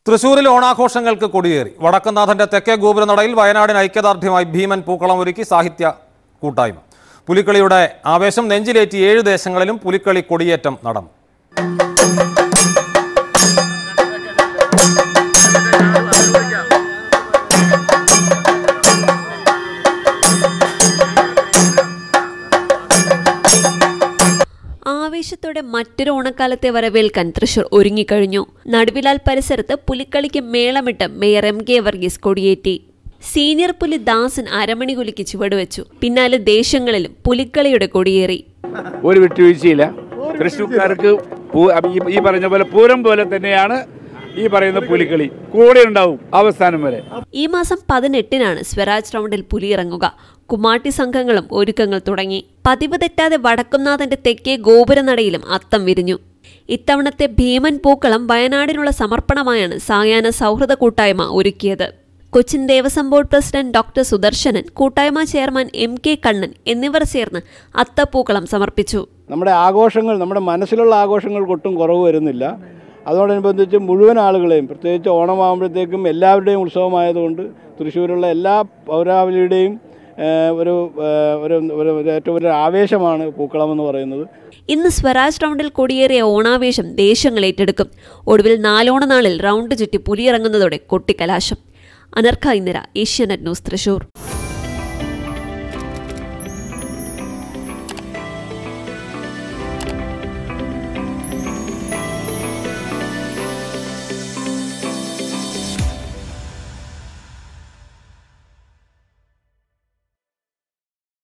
തൃശൂരിൽ ഓണാഘോഷങ്ങൾക്ക് കൊടിയേറി വടക്കുംനാഥന്റെ തെക്കേ ഗോപുരനടയിൽ വയനാടിന് ഐക്യദാർഢ്യമായി ഭീമൻ പൂക്കളം ഒരുക്കി സാഹിത്യ കൂട്ടായ്മ പുലിക്കളിയുടെ ആവേശം നെഞ്ചിലേറ്റി ഏഴ് ദേശങ്ങളിലും പുലിക്കളി കൊടിയേറ്റം നടന്നു ആവേശത്തോടെ മറ്റൊരു ഓണക്കാലത്തെ വരവേൽക്കാൻ തൃശൂർ ഒരുങ്ങിക്കഴിഞ്ഞു നടുവിലാൽ പരിസരത്ത് പുലിക്കളിക്ക് മേളമിട്ട് മേയർ എം കെ വർഗീസ് കൊടിയേറ്റി സീനിയർ പുലി ദാസൻ അരമണി കുലിക്ക് ചുവടുവെച്ചു പിന്നാലെ ദേശങ്ങളിലും പുലിക്കളിയുടെ കൊടിയേറി ഒരു വിട്ടുവീഴ്ചയില്ല തൃശ്ശൂർക്കാർക്ക് പൂ- ഈ- ഈ പറഞ്ഞ പോലെ പൂരം പോലെ തന്നെയാണ് ഈ പറയുന്ന പുലിക്കളി കൂടെ ഉണ്ടാവും അവസാനം വരെ ഈ മാസം പതിനെട്ടിനാണ് സ്വരാജ് റൗണ്ടിൽ പുലിയിറങ്ങുക കുമാട്ടി സംഘങ്ങളും ഒരുക്കങ്ങൾ തുടങ്ങി പതിവ് തെറ്റാതെ വടക്കുംനാഥന്റെ തെക്കേ ഗോപുരനടയിലും അത്തം വിരിഞ്ഞു ഇത്തവണത്തെ ഭീമൻ പൂക്കളം വയനാടിനുള്ള സമർപ്പണമായാണ് സായാഹ്ന സൗഹൃദ കൂട്ടായ്മ ഒരുക്കിയത് Cochin Devaswom board president doctor Sudarsanan കൂട്ടായ്മ ചെയർമാൻ എം കെ കണ്ണൻ എന്നിവർ ചേർന്ന് അത്തപ്പൂക്കളം സമർപ്പിച്ചു നമ്മുടെ ആഘോഷങ്ങൾ നമ്മുടെ മനസ്സിലുള്ള ആഘോഷങ്ങൾക്ക് ഒട്ടും കുറവ് വരുന്നില്ല അതോടനുബന്ധിച്ച് മുഴുവൻ ആളുകളെയും പ്രത്യേകിച്ച് ഓണമാകുമ്പോഴത്തേക്കും എല്ലാവരുടെയും ഉത്സവമായതുകൊണ്ട് തൃശ്ശൂരുള്ള എല്ലാ പൗരാവലിയുടെയും ഏഹ്, ഒരു ഏഹ്, ഒരു ഒരു ഒരു ഏറ്റവും ഒരു ആവേശമാണ് പൂക്കളം എന്ന് പറയുന്നത് ഇന്ന് സ്വരാജ് റൗണ്ടിൽ കൊടിയേറിയ ഓണാവേശം ദേശങ്ങൾ ഏറ്റെടുക്കും ഒടുവിൽ നാലോണ നാളിൽ റൗണ്ട് ചുറ്റി പുലിയിറങ്ങുന്നതോടെ കൊട്ടിക്കലാശം അനർഖ ഇന്ദിര ഏഷ്യാനെറ്റ് ന്യൂസ് തൃശൂർ